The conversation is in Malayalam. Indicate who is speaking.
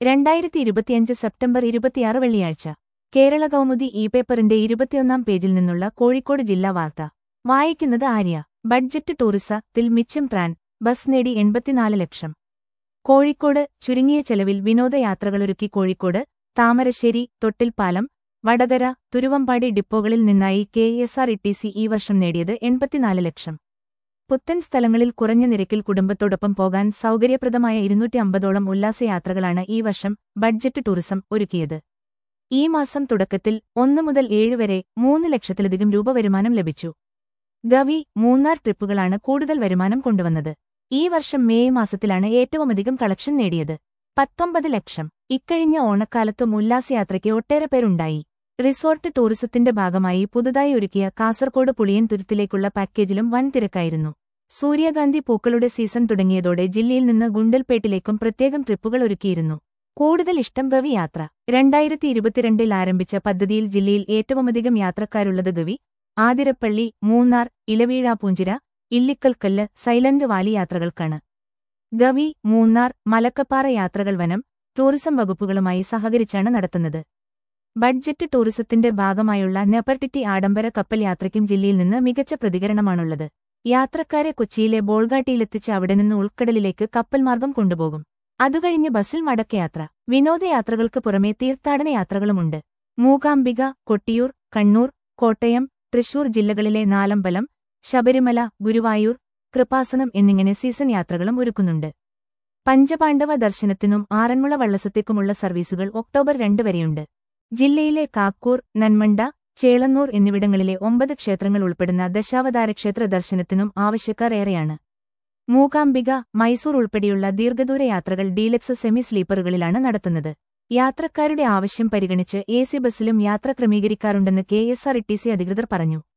Speaker 1: രണ്ടായിരത്തി ഇരുപത്തിയഞ്ച് സെപ്റ്റംബർ ഇരുപത്തിയാറ് വെള്ളിയാഴ്ച കേരള കൗമുദി ഇ പേപ്പറിന്റെ ഇരുപത്തിയൊന്നാം പേജിൽ നിന്നുള്ള കോഴിക്കോട് ജില്ലാ വാർത്ത വായിക്കുന്നത് ആര്യ ബഡ്ജറ്റ് ടൂറിസത്തിൽ മിച്ചം ത്രാൻ ബസ് നേടി എൺപത്തിനാല് ലക്ഷം കോഴിക്കോട് ചുരുങ്ങിയ ചെലവിൽ വിനോദയാത്രകളൊരുക്കി കോഴിക്കോട് താമരശ്ശേരി തൊട്ടിൽപ്പാലം വടകര തുരുവമ്പാടി ഡിപ്പോകളിൽ നിന്നായി K S R E T C ഈ വർഷം നേടിയത് എൺപത്തിനാല് ലക്ഷം പുത്തൻ സ്ഥലങ്ങളിൽ കുറഞ്ഞ നിരക്കിൽ കുടുംബത്തോടൊപ്പം പോകാൻ സൗകര്യപ്രദമായ ഇരുന്നൂറ്റി അമ്പതോളം ഉല്ലാസയാത്രകളാണ് ഈ വർഷം ബഡ്ജറ്റ് ടൂറിസം ഒരുക്കിയത് ഈ മാസം തുടക്കത്തിൽ ഒന്നു മുതൽ ഏഴ് വരെ മൂന്ന് ലക്ഷത്തിലധികം രൂപ വരുമാനം ലഭിച്ചു ഗവി മൂന്നാർ ട്രിപ്പുകളാണ് കൂടുതൽ വരുമാനം കൊണ്ടുവന്നത് ഈ വർഷം മേയ് മാസത്തിലാണ് ഏറ്റവുമധികം കളക്ഷൻ നേടിയത് പത്തൊമ്പത് ലക്ഷം ഇക്കഴിഞ്ഞ ഓണക്കാലത്തും ഉല്ലാസയാത്രയ്ക്ക് ഒട്ടേറെ പേരുണ്ടായി റിസോർട്ട് ടൂറിസത്തിന്റെ ഭാഗമായി പുതുതായി ഒരുക്കിയ കാസർകോട് പുളിയൻ തുരുത്തിലേക്കുള്ള പാക്കേജിലും വൻ തിരക്കായിരുന്നു സൂര്യകാന്തി പൂക്കളുടെ സീസൺ തുടങ്ങിയതോടെ ജില്ലയിൽ നിന്ന് ഗുണ്ടൽപേട്ടിലേക്കും പ്രത്യേകം ട്രിപ്പുകൾ ഒരുക്കിയിരുന്നു കൂടുതൽ ഇഷ്ടം ഗവി യാത്ര രണ്ടായിരത്തി ഇരുപത്തിരണ്ടിൽ ആരംഭിച്ച പദ്ധതിയിൽ ജില്ലയിൽ ഏറ്റവുമധികം യാത്രക്കാരുള്ളത് ഗവി ആതിരപ്പള്ളി മൂന്നാർ ഇലവീഴാപൂഞ്ചിര ഇല്ലിക്കൽക്കല്ല് സൈലന്റ് വാലി യാത്രകൾക്കാണ് ഗവി മൂന്നാർ മലക്കപ്പാറ യാത്രകൾ വനം ടൂറിസം വകുപ്പുകളുമായി സഹകരിച്ചാണ് നടത്തുന്നത് ബഡ്ജറ്റ് ടൂറിസത്തിന്റെ ഭാഗമായുള്ള നെപ്പർട്ടിറ്റി ആഡംബര കപ്പൽ യാത്രയ്ക്കും ജില്ലയിൽ നിന്ന് മികച്ച പ്രതികരണമാണുള്ളത് യാത്രക്കാരെ കൊച്ചിയിലെ ബോൾഗാട്ടിയിലെത്തിച്ച് അവിടെ നിന്ന് ഉൾക്കടലിലേക്ക് കപ്പൽ മാർഗം കൊണ്ടുപോകും അതുകഴിഞ്ഞ് ബസ്സിൽ മടക്കയാത്ര വിനോദയാത്രകൾക്ക് പുറമെ തീർത്ഥാടന യാത്രകളുമുണ്ട് മൂകാംബിക കൊട്ടിയൂർ കണ്ണൂർ കോട്ടയം തൃശൂർ ജില്ലകളിലെ നാലമ്പലം ശബരിമല ഗുരുവായൂർ കൃപാസനം എന്നിങ്ങനെ സീസൺ യാത്രകളും ഒരുക്കുന്നുണ്ട് പഞ്ചപാണ്ഡവ ദർശനത്തിനും ആറന്മുള വള്ളസത്തേക്കുമുള്ള സർവീസുകൾ ഒക്ടോബർ രണ്ട് വരെയുണ്ട് ജില്ലയിലെ കാക്കൂർ നന്മണ്ട ചേളന്നൂർ എന്നിവിടങ്ങളിലെ ഒമ്പത് ക്ഷേത്രങ്ങൾ ഉൾപ്പെടുന്ന ദശാവതാര ക്ഷേത്ര ദർശനത്തിനും ആവശ്യക്കാർ ഏറെയാണ് മൂകാംബിക മൈസൂർ ഉൾപ്പെടെയുള്ള ദീർഘദൂര യാത്രകൾ ഡീലക്സ് സെമി സ്ലീപ്പറുകളിലാണ് നടത്തുന്നത് യാത്രക്കാരുടെ ആവശ്യം പരിഗണിച്ച് എ സി ബസ്സിലും യാത്ര ക്രമീകരിക്കാറുണ്ടെന്ന് K S R E T C അധികൃതർ പറഞ്ഞു